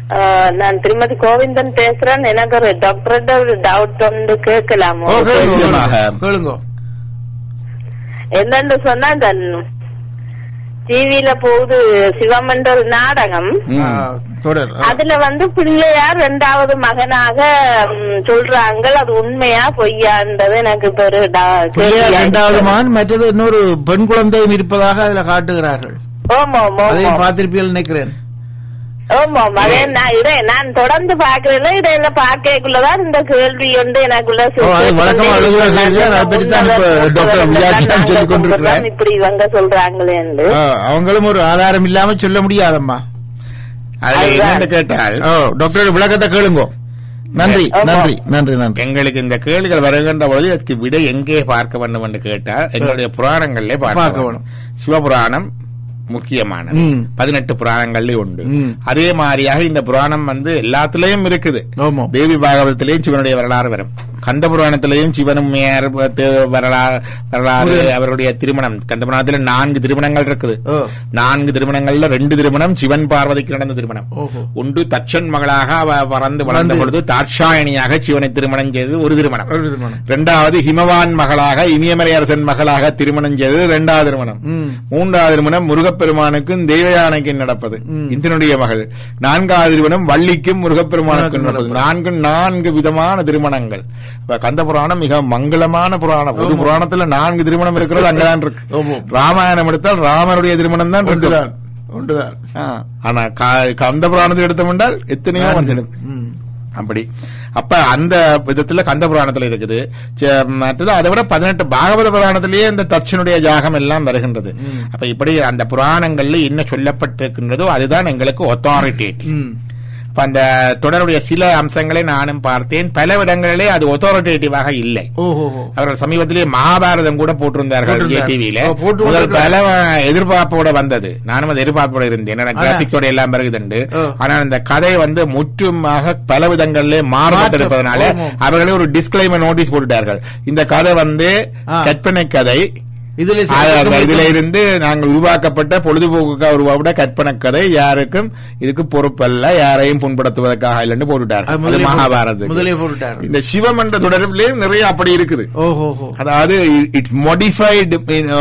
ஆஹ், நான் திருமதி கோவிந்தன் பேசுறேன் எனக்கு ஒரு டாக்டர் ஒரு டவுட் ஒன்று கேட்கலாமோ ஓ, கேளுங்க, நிச்சயமாக. கேளுங்க என்னன்னு சொன்னா இந்த டிவியில போகுது சிவமண்டல் நாடகம் ம். ஆ, தொடர் ஆ. அதுல வந்து பிள்ளையார் இரண்டாவது மகனாக ம், சொல்றாங்க அது உண்மையா பொய்யான்றது எனக்கு இப்ப ஒரு டா- பிள்ளையார் கேள்வியா இரண்டாவது இருக்கு. மகன் மற்றது இன்னொரு பெண் குழந்தையும் இருப்பதாக அதுல காட்டுகிறார்கள் ஓம் ஓம் ஓம் அதையும் ஓம். பார்த்திருப்பீர்கள் நினைக்கிறேன் ஓம் ஓம் அதே நான் இதை நான் தொடர்ந்து பாக்குறேன் இடையில பார்க்கக்குள்ளதான் இந்த கேள்வி வந்து எனக்குள்ள ஓ, அது வழக்கமா அழுகுற கேள்வி தான். அதை பத்தி தான் இப்ப டாக்டர் விஜயாட்சியம் சொல்லிக் கொண்டிருக்கிறார். இப்படி இவங்க சொல்றாங்களேன்னு ஆ, அவங்களும் ஒரு ஆதாரம் இல்லாம சொல்ல முடியாதம்மா அதுல அதுதான். என்னன்னு கேட்டால் ஓ டாக்டர் விளக்கத்தை கேளுங்க நன்றி ஆமா. நன்றி நன்றி நன்றி எங்களுக்கு இந்த கேள்விகள் வருகின்ற பொழுது அதுக்கு விடை எங்கே பார்க்க வேண்டும் என்று கேட்டால் எங்களுடைய புராணங்களிலே பார்க்க பார்க்க வேணும். வேண்டும் சிவபுராணம் முக்கியமானது ம். பதினெட்டு புராணங்கள்லயும் உண்டு ம். அதே மாதிரியாக இந்த புராணம் வந்து எல்லாத்துலயும் இருக்குது ஆமா. தேவி பாகவதத்திலேயும் சிவனுடைய வரலாறு வரும் கந்த புராணத்திலேயும் சிவனும் மேயர் தே- வரலாறு வரலாறு அவருடைய திருமணம் கந்த புராணத்துல நான்கு திருமணங்கள் இருக்குது ஓ. நான்கு திருமணங்கள்ல ரெண்டு திருமணம் சிவன் பார்வதிக்கு நடந்த திருமணம் ஓஹோ. ஒன்று தட்சன் மகளாக அவ பறந்து வளர்ந்த வந்து- பொழுது தாட்சாயணியாக சிவனை திருமணம் செய்தது ஒரு திருமணம் ஒரு திருமணம். இரண்டாவது ஹிமவான் மகளாக இமயமலையரசன் மகளாக திருமணம் செய்தது இரண்டாவது திருமணம் ம். மூன்றாவது திருமணம் முருகப்பெருமானுக்கும் தெய்வயானைக்கும் நடப்பது ம். இந்திரனுடைய மகள் நான்காவது திருமணம் வள்ளிக்கும் முருகப்பெருமானுக்கும் நடப்பது நான்கு நான்கு விதமான திருமணங்கள் இப்ப கந்த புராணம் மிக மங்களமான புராணம் ஒரு புராணத்துல நான்கு திருமணம் இருக்கிறது அங்கதான் இருக்கு ஆமா. ராமாயணம் எடுத்தால் ராமனுடைய திருமணம் தான் இருக்கு ஒன்றுதான் ஒன்றுதான் ஆ, ஆனா க- கந்த புராணத்தை எடுத்தோம் என்றால் எத்தனையோ வந்துடும் ம். அப்படி அப்ப அந்த விதத்துல கந்த புராணத்துல இருக்குது ச- மற்றது அதை விட பதினெட்டு பாகவத புராணத்திலேயே இந்த தட்சனுடைய ஜாகம் எல்லாம் வருகின்றது அப்ப இப்படி அந்த புராணங்கள்ல என்ன சொல்லப்பட்டிருக்கின்றதோ அதுதான் எங்களுக்கு ஒத்தாரிட்டேட் ம். அப்ப அந்த தொடருடைய சில அம்சங்களை நானும் பார்த்தேன் பல இடங்களிலே அது ஒத்தாரிட்டேட்டிவாக இல்லை ஓஹோ அவர்கள் சமீபத்திலேயே மகாபாரதம் கூட போட்டிருந்தார்கள் போட்டிருந்தார். டிவியில ஓ, போட்டு முதல் வந்திருக்கிறார். பல எதிர்பார்ப்போட வந்தது நானும் அது எதிர்பார்ப்போட இருந்தேன் ஏன்னா கிராபிக்ஸோட எல்லாம் பிறகுதுண்டு ஓ. ஆனால் இந்த கதை வந்து முற்றுமாக பல விதங்களிலே மாறுபட்டிருப்பதனால ஆமாம். அவர்களே ஒரு டிஸ்கிளைமர் நோட்டீஸ் போட்டுட்டார்கள் இந்த கதை வந்து ஆ. கற்பனை கதை இதுல ஆ, இதுல இருந்து நாங்கள் உருவாக்கப்பட்ட பொழுதுபோக்குக்காக உருவாக்கப்பட்ட கற்பனை கதை யாருக்கும் இதுக்கு பொறுப்பல்ல யாரையும் புண்படுத்துவதற்காக இல்லைன்னு போட்டுட்டார்கள் அது அது முதலே போட்டு- மகாபாரதம் முதலே போட்டுட்டார் இந்த சிவமன்ற தொடர்பிலேயும் நிறைய அப்படி இருக்குது ஓஹோ அதாவது it's modified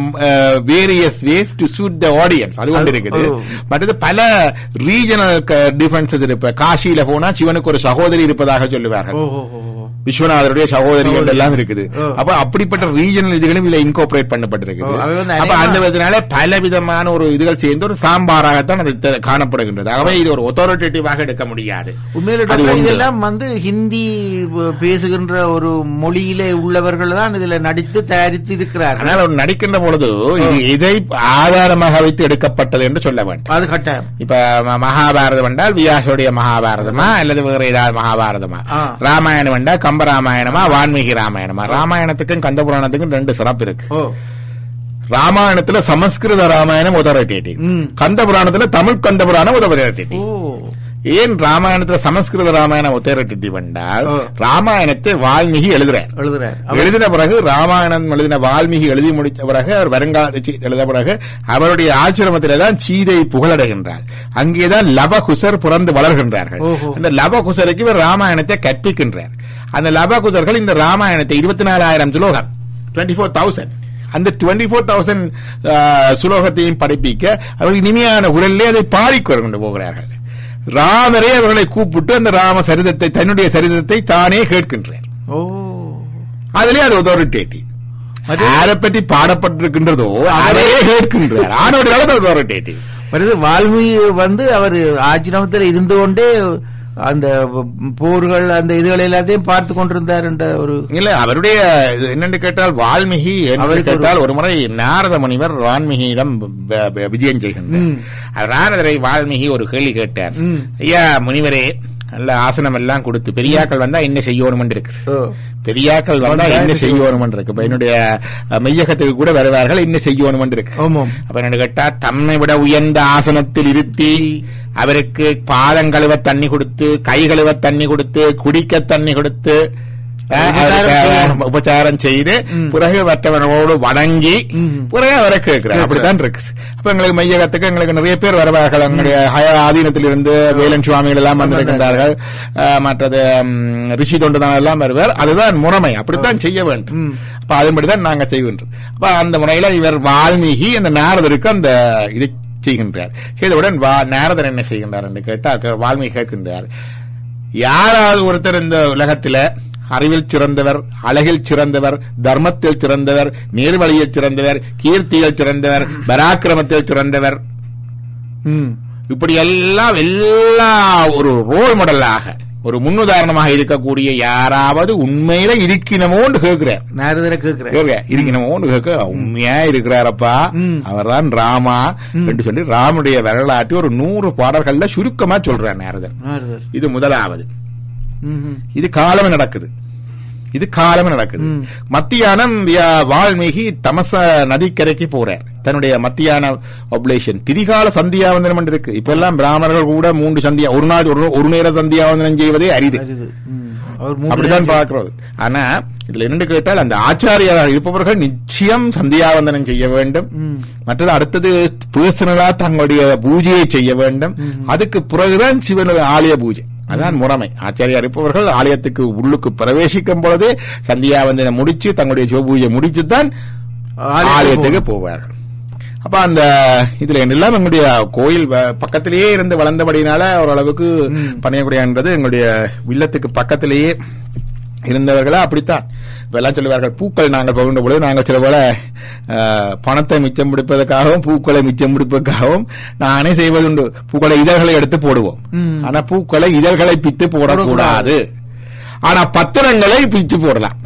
various ways to suit the audience அது கொண்டு இருக்குது ஓ. மற்றது பல ரீஜனல் டிஃபரன்சஸ் இருப்ப காசியில போனா சிவனுக்கு ஒரு சகோதரி இருப்பதாக சொல்லுவார்கள் ஓஹோ விஸ்வநாதருடைய சகோதரிகள் எல்லாம் இருக்குது ஓ. அப்ப அப்படிப்பட்ட ரீஜனல் இதுகளும் இதுல இன்கோபரேட் ஓ, பண்ணப்பட்டிருக்குது அது வந்து அப்ப அநேகமா- அந்த விதத்தினால பல விதமான ஒரு இதுகள் சேர்ந்து ஒரு சாம்பாராகத்தான் அது தெ- காணப்படுகின்றது ஆகவே இது ஒரு ஒத்தாரிட்டேட்டிவாக எடுக்க முடியாது உண்மையில அது டாக்டர், ஒன்று. இதெல்லாம் வந்து ஹிந்தி ப- பேசுகின்ற ஒரு மொழியிலே உள்ளவர்கள் தான் இதுல நடித்து தயாரித்து இருக்கிறார்கள் ஆனால் அவர் நடிக்கின்ற பொழுது இது இதை ஆதாரமாக வைத்து எடுக்கப்பட்டது என்று சொல்ல வேண்டும் அது கட்டாயம் இப்ப ம- மகாபாரதம் என்றால் வியாசோடைய மகாபாரதமா அல்லது வேற ஏதாவது மகாபாரதமா ஆ. ராமாயணம் என்றால் கம்பராமாயணமா வால்மீகி ராமாயணமா ராமாயணத்துக்கும் கந்த புராணத்துக்கும் ரெண்டு சிறப்பு இருக்கு ஓ ராமாயணத்துல சமஸ்கிருத ராமாயணம் உதரட்டேட்டிவ் ம். கந்த புராணத்துல தமிழ் கந்த புராணம் ஓ உதரட்டேட்டிவ் ஏன் ராமாயணத்துல சமஸ்கிருத ராமாயணம் உத்தரட்டேட்டிவ் என்றால் ஓ. ராமாயணத்தை வால்மீகி எழுதுறார் எழுதுறார் எழுதின பிறகு ராமாயணம் எழுதின வால்மீகி எழுதி முடித்த பிறகு அவர் வருங்கால சி- எழுத பிறகு அவருடைய ஆசிரமத்திலே தான் சீதை புகழடைகின்றார் அங்கேதான் லவகுசர் பிறந்து வளர்கின்றார்கள் ஓஹோ. அந்த லவகுசருக்கு இவர் ராமாயணத்தை கற்பிக்கின்றார் அந்த லவகுசர்கள் இந்த ராமாயணத்தை இருபத்தி நாலாயிரம் சுலோகம் டுவெண்ட்டி ஃபோர் தௌசண்ட் அந்த டுவெண்ட்டி ஃபோர் தௌசண்ட் சுலோகத்தையும் படிப்பிக்க அவர்கள் இனிமையான குரலிலே அதை பாடிக்கொண்டு போகிறார்கள் ராமரே அவர்களை கூப்பிட்டு அந்த ராம சரிதத்தை தன்னுடைய சரிதத்தை தானே கேட்கின்றார் ஓ அதிலே அது authoritative. அது- யாரை பற்றி பாடப்பட்டிருக்கின்றதோ அதையே கேட்கின்றார் ஆனோட authoritative. வருது வால்மீகி வந்து அவர் ஆச்சிரமத்தில் இருந்து கொண்டே அந்த போர்கள் அந்த இதுகள் எல்லாத்தையும் பார்த்து கொண்டிருந்தார் என்ற ஒரு இல்ல அவருடைய இது என்னன்னு கேட்டால் வால்மீகி என்று அவருக்கு ஒரு- கேட்டால் ஒரு முறை நாரத முனிவர் வால்மீகியிடம் வ- வ- விஜயம் செய்கின்றார் ம். அவர் நாரதரை வால்மீகி ஒரு கேள்வி கேட்டார் ம். ஐயா முனிவரே நல்ல ஆசனம் எல்லாம் கொடுத்து பெரியாக்கள் வந்தா என்ன செய்யணும் இருக்கு ஓ, பெரியாக்கள் வந்தா வந்தா என்ன என்ன செய்யணும் இருக்கு இப்ப என்னுடைய அஹ், மெய்யகத்துக்கு கூட வருவார்கள் என்ன செய்யணும் இருக்கு ஆமாம் அப்ப என்ன கேட்டா தம்மை விட உயர்ந்த ஆசனத்தில் இருத்தி அவருக்கு பாதம் கழுவ தண்ணி கொடுத்து கை கழுவ தண்ணி கொடுத்து குடிக்க தண்ணி கொடுத்து அஹ், உபசாரம் அதுக்கு, செய்யணும். உபச்சாரம் செய்து ம். பிறகு மற்றவனோடு வணங்கி ம். பிறகு அவரை கேட்கிறார் அப்படித்தான் இருக்கு அப்ப எங்களுக்கு மையகத்துக்கு எங்களுக்கு நிறைய பேர் வருவார்கள் எங்களுடைய ஹய ஆதீனத்திலிருந்து வேலன் சுவாமிகள் எல்லாம் வந்திருக்கின்றார்கள் அஹ், மற்றது ம், ரிஷி தொண்டுதான் எல்லாம் வருவார் அதுதான் முறைமை அப்படித்தான் செய்ய வேண்டும் ம். அப்ப அதன்படிதான் நாங்க செய்கின்றோம் அப்ப அந்த முறையில இவர் வால்மீகி அந்த நாரதருக்கு அந்த இதை செய்கின்றார் செய்தவுடன் வா நாரதர் என்ன செய்கின்றார் என்று கேட்டால் வால்மீகி கேட்கின்றார் யாராவது ஒருத்தர் இந்த உலகத்தில அறிவில் சிறந்தவர் அழகில் சிறந்தவர் தர்மத்தில் சிறந்தவர் நேர்வழியில் சிறந்தவர் கீர்த்தியில் சிறந்தவர் பராக்கிரமத்தில் சிறந்தவர் ம். இப்படி எல்லாம் எல்லா ஒரு ரோல் மாடலாக ஒரு முன்னுதாரணமாக இருக்கக்கூடிய யாராவது உண்மையில இருக்கணுமோன்னு கேட்கிறார் நாரதரை கேட்கிறேன் கேட்க இருக்கணுமோன்னு கேட்க உண்மையா இருக்கிறாரப்பா ம். அவர்தான் ராமா என்று சொல்லி ராமனுடைய வரலாற்று ஒரு நூறு பாடல்கள்ல சுருக்கமா சொல்றார் நாரதர் நாரதர் இது முதலாவது ம், ம். இது காலமே நடக்குது இது காலமே நடக்குது ம். மத்தியானம் வியா- வால்மீகி தமச நதிக்கரைக்கு போறார் தன்னுடைய மத்தியான ஒப்லேஷன் திரிகால சந்தியாவந்தனம் என்று இருக்கு இப்ப எல்லாம் பிராமணர்கள் கூட மூன்று சந்தியா ஒரு நாள் ஒரு ஒரு நேர சந்தியாவந்தனம் செய்வதே அரிது அரிது. ம். அவர் மூன்று அப்படித்தான் நேரம் பார்க்கிறது ஆனா இதுல என்னன்னு கேட்டால் அந்த ஆச்சாரியார் இருப்பவர்கள் நிச்சயம் சந்தியாவந்தனம் செய்ய வேண்டும் ம். மற்றது அடுத்தது பர்சனலா தங்களுடைய பூஜையை செய்ய வேண்டும் அதுக்கு பிறகுதான் சிவன் ஆலய பூஜை அதான் முறைமை ஆச்சாரியார் இருப்பவர்கள் ஆலயத்துக்கு உள்ளுக்கு பிரவேசிக்கும் பொழுதே சந்தியாவந்தனம் முடிச்சு தங்களுடைய சிவபூஜை முடிச்சு தான் ஆலயத்துக்கு ஆலயத்துக்கு போவார்கள் அப்ப அந்த இதுல எல்லாம் எங்களுடைய கோயில் வ- பக்கத்திலேயே இருந்து வளர்ந்தபடினால ஓரளவுக்கு பணியக்கூடியன்றது எங்களுடைய இல்லத்துக்கு பக்கத்திலேயே இருந்தவர்களா அப்படித்தான் இப்ப எல்லாம் சொல்லுவார்கள் பூக்கள் நாங்கள் பகிர்ந்த பொழுது நாங்கள் சில போல அஹ், பணத்தை மிச்சம் பிடிப்பதற்காகவும் பூக்களை மிச்சம் பிடிப்பதற்காகவும் நானே செய்வதுண்டு பூக்களை இதழ்களை எடுத்து போடுவோம் ம். ஆனா பூக்களை இதழ்களை பித்து போடக்கூடாது ஆனா பத்திரங்களை பிச்சு போடலாம்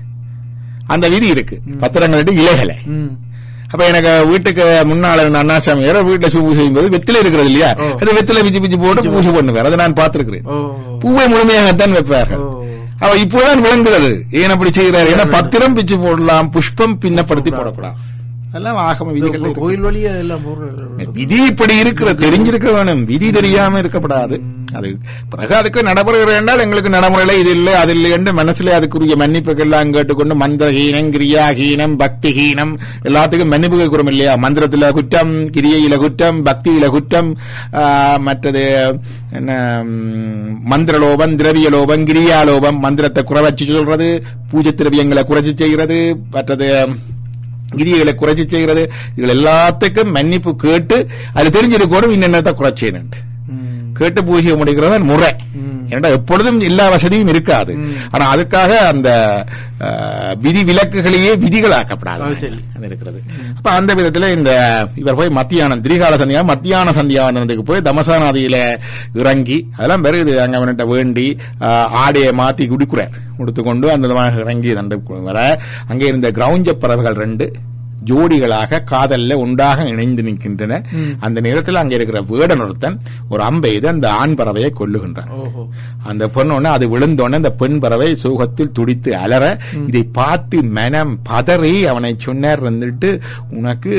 அந்த விதி இருக்கு பத்திரங்கள் இலைகளை ம். அப்ப எனக்கு வீட்டுக்கு முன்னால இருந்த அண்ணாசாமி வேற வீட்டுல பூ செய்யும் போது வெத்தில இருக்கிறது இல்லையா ஓ. அந்த வெத்தில பிச்சு பிச்சு போட்டு பூஜை பண்ணுவார் அதை நான் பார்த்திருக்கிறேன் ஓ பூவை முழுமையாகத்தான் வைப்பார்கள் ஓ. அவ இப்போதான் விளங்குகிறது ஏன் அப்படி செய்கிறார் ஏன்னா பத்திரம் பிச்சு போடலாம் புஷ்பம் பின்னப்படுத்தி போடக்கூடாது அதெல்லாம் ஆகம விதிகள் கோ- இருக்கு. கோயில் வழியா எல்லாம் போடுற விதி இப்படி இருக்கிற தெரிஞ்சிருக்க வேணும் விதி தெரியாம இருக்கப்படாது அது பிறகு அதுக்கு நடைமுறை என்றால் எங்களுக்கு நடைமுறையில இது இல்லை அது இல்லை என்று மனசுல அதுக்குரிய மன்னிப்புகள் எல்லாம் கேட்டுக்கொண்டு மந்திரஹீனம் கிரியாஹீனம் பக்திஹீனம் எல்லாத்துக்கும் மன்னிப்பு கேட்கிறோம் இல்லையா மந்திரத்துல குற்றம் கிரியையில குற்றம் பக்தியில குற்றம் ஆ, மற்றது என்ன ம், மந்திரலோபம் திரவியலோபம் கிரியாலோபம் மந்திரத்தை குறைவச்சு சொல்றது பூஜை திரவியங்களை குறைச்சி செய்கிறது மற்றது கிரிகளை குறைச்சி செய்கிறது இதுகள் எல்லாத்துக்கும் மன்னிப்பு கேட்டு அது தெரிஞ்சிருக்கணும் இன்னென்னத்தை குறைச்சேன் கேட்டு பூஜை முடிக்கிறது முறை ஏன்னா எப்பொழுதும் எல்லா வசதியும் இருக்காது ஆனா அதுக்காக அந்த அஹ், விதி விலக்குகளையே விதிகளாக்கப்படாது அது சரி. அது இருக்கிறது அப்ப அந்த விதத்துல இந்த இவர் போய் மத்தியானம் திரிகால சந்தியா மத்தியான சந்தியாவந்தனத்துக்கு போய் தமசா நதியில இறங்கி அதெல்லாம் பெருகுது அங்க அவன்கிட்ட வேண்டி ஆஹ், ஆடையை மாத்தி குடிக்கிறார் உடுத்துக்கொண்டு அந்த விதமாக இறங்கி தண்டு வர அங்கே இருந்த கிரௌஞ்ச பறவைகள் ரெண்டு ஜோடிகளாக காதல்ல உண்டாக இணைந்து நிற்கின்றன அந்த நேரத்தில் அங்க இருக்கிற வேடன் ஒருத்தன் ஒரு அம்பை எய்து அந்த ஆண் பறவையை கொல்லுகின்றான் ஓஹோ அந்த பொண்ணு அது விழுந்தோடனே அந்த பெண் பறவை சோகத்தில் துடித்து அலற இதை பார்த்து மனம் பதறி அவனை சொன்னார் வந்துட்டு உனக்கு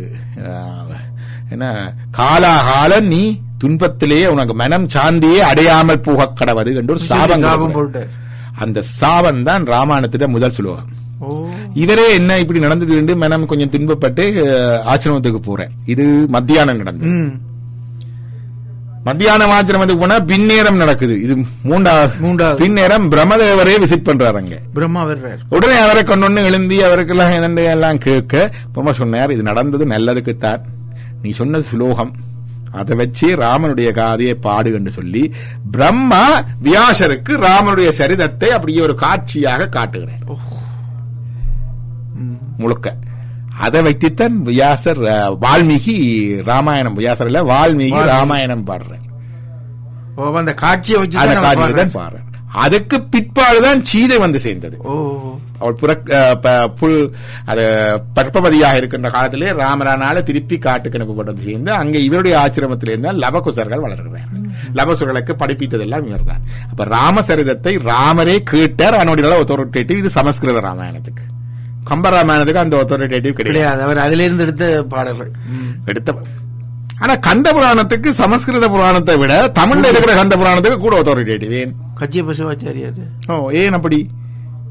ஆஹ், என்ன காலாகால நீ துன்பத்திலேயே உனக்கு மனம் சாந்தியே அடையாமல் போக கடவது என்று ஒரு சாபம் சாபம் கொடுக்கிறார். போட்டு அந்த சாபம் தான் ராமாயணத்திட முதல் சுலோகம் ஓ இவரே என்ன இப்படி நடந்தது என்று மனம் கொஞ்சம் துன்பப்பட்டு அஹ், ஆசிரமத்துக்கு போறேன் இது மத்தியானம் நடந்தது ம் மத்தியானம் ஆசிரமத்துக்கு போனா பின்னேரம் நடக்குது இது மூன்றாவது மூன்றாவது. பின்னேரம் பிரம்மதேவரே விசிட் பண்றாரு அங்க பிரம்மா வர்றார் உடனே அவரை கொண்டு எழுந்தி அவருக்கெல்லாம் என்னண்டு எல்லாம் கேட்க பிரம்ம சொன்னார் இது நடந்தது நல்லதுக்குத்தான் நீ சொன்னது சுலோகம் அதை வச்சு ராமனுடைய காதையை பாடு என்று சொல்லி பிரம்மா வியாசருக்கு ராமனுடைய சரிதத்தை அப்படியே ஒரு காட்சியாக காட்டுகிறார் ம். முழுக்க அதை வைத்துத்தான் வியாசர் அஹ், வால்மீகி ராமாயணம் வியாசர் இல்ல வால்மீகி வால்மீகி. ராமாயணம் பாடுறார் ஓ, அந்த காட்சியை வச்சு அந்த தான் நம்ம காட்சியை தான் பாடுறோம். பாடுறார் அதுக்கு பிற்பாடுதான் சீதை வந்து சேர்ந்தது ஓ அவள் புற அஹ், ப- புல் அது பற்பவதியாக இருக்கின்ற காலத்திலே ராமரானால திருப்பி காட்டுக்கு அனுப்பப்பட்டது சேர்ந்து அங்கே இவருடைய ஆசிரமத்தில் இருந்தால் லவகுசர்கள் வளர்கிறார்கள் லவசுகளுக்கு படிப்பித்ததெல்லாம் இவர்தான் அப்ப ராமசரிதத்தை ராமரே கேட்டார் அவனுடைய ஒத்தோரிட்டேட்டிவ் இது சமஸ்கிருத ராமாயணத்துக்கு கம்ப ராமாயணத்துக்கு அந்த ஒத்தோரிட்டேட்டிவ் கிடையாது கிடையாது அவர் அதுல இருந்து எடுத்த பாடல்கள் ம். எடுத்தவன் ஆனா கந்த புராணத்துக்கு சமஸ்கிருத புராணத்தை விட தமிழ்ல இருக்கிற கந்த புராணத்துக்கு கூட ஒத்தோரிட்டேட்டிவ் ஏன் கச்சிய பசுவாச்சாரியார் ஓ ஏன் அப்படி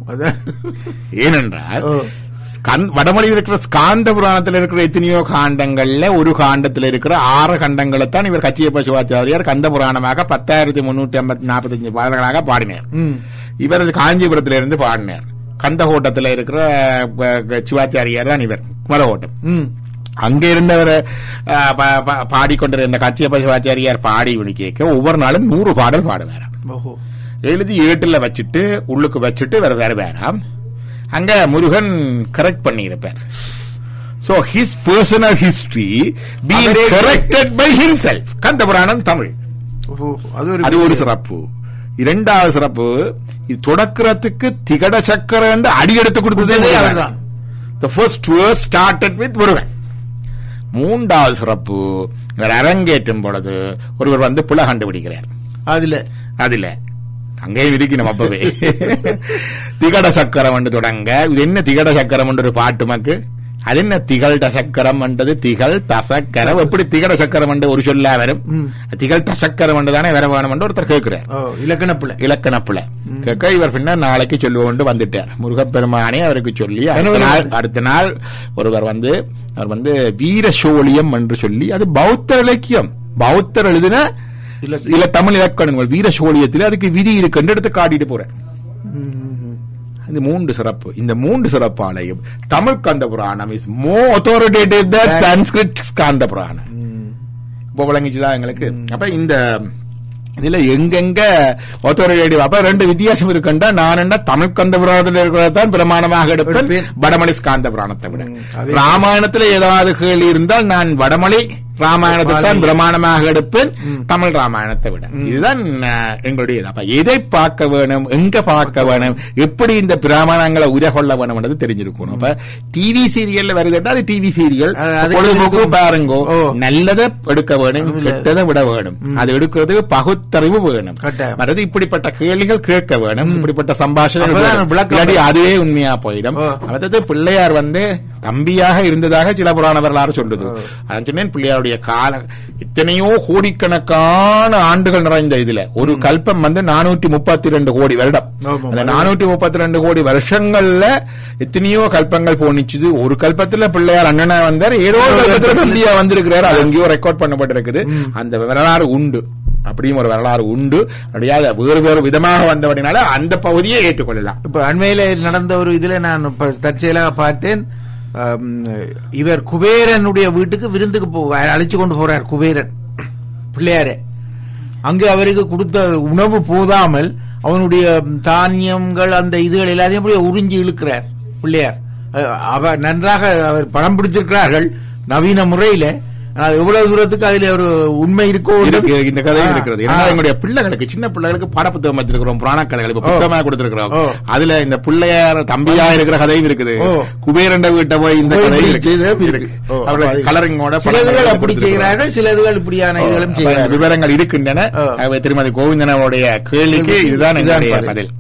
அதான். ஏனென்றால் ஓ. ஸ்கந்- வடமொழியில் இருக்கிற ஸ்காந்த புராணத்தில் இருக்கிற எத்தனையோ காண்டங்கள்ல ஒரு காண்டத்தில் இருக்கிற ஆறு கண்டங்களை தான் இவர் கச்சியப்ப சிவாச்சாரியார் கந்த புராணமாக பத்தாயிரத்தி முன்னூற்றி ஐம்பத்தி நாற்பத்தஞ்சு பாடல்களாக பாடினார் ம். இவர் காஞ்சிபுரத்திலிருந்து பாடினார் கந்தகோட்டத்தில் இருக்கிற அஹ், அஹ், சிவாச்சாரியார் தான் இவர் குமரகோட்டம் ம். அங்க இருந்தவர் அஹ், ப- ப- பாடிக்கொண்டிருந்த கச்சியப்ப சிவாச்சாரியார் பாடி உனி கேட்க ஒவ்வொரு நாளும் நூறு பாடல் பாடுவாராம் ஓஹோ எழுதி ஏட்டுல வச்சுட்டு உள்ளுக்கு வச்சுட்டு வேற வேற வேறாம் அங்க முருகன் கரெக்ட் பண்ணியிருப்பார் so his personal history being அவரே corrected by himself Kanda Puranam Tamil ஓஹோ அது ஒரு அது ஒரு சிறப்பு இரண்டாவது சிறப்பு இது தொடக்கிறதுக்கு திகட சக்கர என்று அடி எடுத்து கொடுத்ததே கொடுத்ததே அவர்தான் அவர்தான். The first verse started with Murugan மூன்றாவது சிறப்பு இவர் அரங்கேற்றும் பொழுது ஒருவர் வந்து புல கண்டுபிடிக்கிறார் அதுல அதுல அங்கேயும் இருக்கணும் அப்பவே திகட சக்கரம் என்று தொடங்க இது என்ன திகட சக்கரம் என்று ஒரு பாட்டு மக்கு அது என்ன திகழ் தசக்கரம் என்றது திகழ் தசக்கரம் எப்படி திகட சக்கரம் என்று ஒரு சொல்லா வரும் ம். திகழ் தசக்கரம் என்று தானே வர வேணும் என்று ஒருத்தர் கேட்கிறார் ஓ இலக்கணப்புல இலக்கணப்புல கேட்க இவர் பின்னர் நாளைக்கு சொல்லுவோண்டு வந்துட்டார் முருகப்பெருமானே அவருக்கு சொல்லி அடுத்த கனவுல நாள் அடுத்த நாள் ஒருவர் வந்து அவர் வந்து வீர சோழியம் என்று சொல்லி அது பௌத்த இலக்கியம் பௌத்தர் எழுதின இல்ல- இல்ல தமிழ் இலக்கணங்கள் வீர சோழியத்தில் அதுக்கு விதி இருக்குன்னு எடுத்து காட்டிட்டு போறார் ம், ம், ம். இது மூன்று சிறப்பு இந்த மூன்று சிறப்பாலையும் Tamil Kanda Puranam is more authoritative that Sanskrit Skanda Puranam hmm. இப்போ விளங்கிச்சுதான் எங்களுக்கு அப்ப இந்த இதுல எங்கெங்க ஒத்தோரிட்டி அப்ப ரெண்டு வித்தியாசம் இருக்குண்டா நான் என்ன தமிழ் கந்த புராணத்தில் இருக்கிறதான் பிரமாணமாக எடுப்பேன் எடுப்பேன். வடமொழி ஸ்காந்த புராணத்தை விட ம், அதே- ராமாயணத்துல ஏதாவது கேள்வி இருந்தால் நான் வடமொழி ராமாயணத்தை தான் பாரதி. பிரமாணமாக எடுப்பேன் தமிழ் ராமாயணத்தை விட இதுதான் அஹ், எங்களுடைய இது. அப்ப எதை பார்க்க வேணும் எங்க பார்க்க வேணும் எப்படி இந்த பிராமணங்களை உரகொள்ள வேணும்ன்றது தெரிஞ்சிருக்கணும் அப்ப டிவி சீரியல்ல வருதுன்னா அது டிவி சீரியல் அது- அதுக்கு பொழுதுபோக்கு இருக்கும். பாருங்கோ ஓ. நல்லதை எடுக்க வேணும் இல்ல. கெட்டதை விட வேணும் அது எடுக்கிறதுக்கு பகுத்தறிவு வேணும் கட்டாயம். மற்றது இப்படிப்பட்ட கேள்விகள் கேட்க வேணும் இப்படிப்பட்ட சம்பாஷணை அப்பதான் வேணும். விளக்கம் இல்லாட்டி அதுவே உண்மையா போயிடும் ஓ. அதாவது பிள்ளையார் வந்து தம்பியாக இருந்ததாக சில புராண வரலாறு சொல்லுது அதான் சொன்னேன் பிள்ளையாருடைய கால எத்தனையோ கோடிக்கணக்கான ஆண்டுகள் நிறைந்த இதுல ஒரு கல்பம் வந்து நானூற்றி முப்பத்தி ரெண்டு கோடி வருடம் ஆமா. அந்த நானூற்றி முப்பத்தி ரெண்டு கோடி வருஷங்கள்ல எத்தனையோ கல்பங்கள் போனிச்சுது ஒரு கல்பத்துல பிள்ளையார் அண்ணனா வந்தார் ஏதோ ஒரு கல்பத்துல தம்பியா வந்திருக்கிறார் அது எங்கேயோ ரெக்கார்ட் பண்ணப்பட்டிருக்குது அந்த வரலாறு உண்டு அப்படியும் ஒரு வரலாறு உண்டு அப்படியே அது வேறு வேறு விதமாக வந்தபடினால அந்த பகுதியை ஏற்றுக்கொள்ளலாம் இப்ப அண்மையில நடந்த ஒரு இதுல நான் இப்ப தற்செயலாக பார்த்தேன் ஆம், இவர் குபேரனுடைய வீட்டுக்கு விருந்துக்கு போ அழைச்சு கொண்டு போறார் குபேரன் பிள்ளையாரே அங்கு அவருக்கு கொடுத்த உணவு போதாமல் அவனுடைய தானியங்கள் அந்த இதுகள் எல்லாத்தையும் அப்படியே உறிஞ்சி இழுக்கிறார் பிள்ளையார் அஹ், அவர் நன்றாக அவர் படம் பிடிச்சிருக்கிறார்கள் நவீன முறையில ஆனால் எவ்வளவு தூரத்துக்கு அதுல ஒரு உண்மை இருக்கோ இருக்கு, இந்த கதையும் ஆ, இருக்கிறது ஆ. ஏன்னா எங்களுடைய பிள்ளைகளுக்கு சின்ன பிள்ளைகளுக்கு பாடப்புத்தகம் வச்சிருக்கிறோம் புராண கதைகள் இப்ப ஓ. புத்தகமா கொடுத்திருக்கிறோம் ஓ. அதுல இந்த பிள்ளையார் தம்பியா இருக்கிற கதையும் இருக்குது ஓ. குபேரண்ட வீட்டை போய் இந்த போய் கதையும் இப்படி இருக்கு செய்ததும் இருக்கு. இருக்கு. ஓ, அவர்கள் அப்ப அது- கலரிங்கோட சிலதுகள் அப்படி செய்கிறார்கள் சிலதுகள் இப்படியான இதுகளும் அப்ப இந்த செய்கிறார்கள் விவரங்கள் இருக்கின்றன ஓ. ஆகவே திருமதி கோவிந்தன் அவருடைய கேள்விக்கு இதுதான் இதுதான் என்னுடைய பதில். பதில்